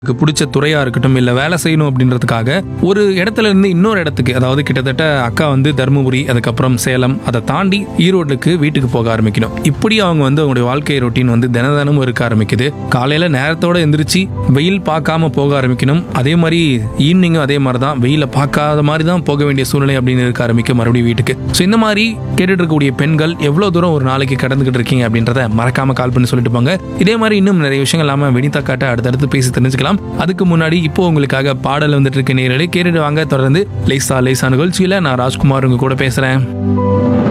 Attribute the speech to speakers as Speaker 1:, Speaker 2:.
Speaker 1: அவங்களுக்கு பிடிச்ச துறையா இருக்கட்டும் இல்ல வேலை செய்யணும் அப்படின்றதுக்காக ஒரு இடத்துல இருந்து இன்னொரு இடத்துக்கு அதாவது கிட்டத்தட்ட அக்கா வந்து தருமபுரி அதுக்கப்புறம் சேலம் அதை தாண்டி ஈரோடுக்கு வீட்டுக்கு போக ஆரம்பிக்கணும் இப்படி அவங்க வந்து அவங்களுடைய வாழ்க்கை ரொட்டீன் வந்து தின தினமும் இருக்க ஆரம்பிக்குது காலையில நேரத்தோட எந்திரிச்சு வெயில் பார்க்காம போக ஆரம்பிக்கணும் அதே மாதிரி ஈவினிங்கும் அதே மாதிரி தான் வெயில பார்க்காத மாதிரி தான் போக வேண்டிய சூழ்நிலை அப்படின்னு இருக்க ஆரம்பிக்கும் மறுபடியும் வீட்டுக்கு ஸோ இந்த மாதிரி கேட்டுட்டு இருக்கக்கூடிய பெண்கள் எவ்வளவு தூரம் ஒரு நாளைக்கு கடந்துகிட்டு இருக்கீங்க அப்படின்றத மறக்காம கால் பண்ணி சொல்லிட்டு போங்க இதே மாதிரி இன்னும் நிறைய விஷயங்கள் இல்லாம வெனிதா காட்ட அடுத்தடுத்து பேசி தெரிஞ்சுக்கலாம் அதுக்கு முன்னாடி இப்போ உங்களுக்காக பாடல் வந்துட்டு இருக்க நேரடி கேட்டுட்டு வாங்க தொடர்ந்து லேசா லேசா நிகழ்ச்சியில நான் ராஜ்குமார் உங்க கூட பேசுறேன்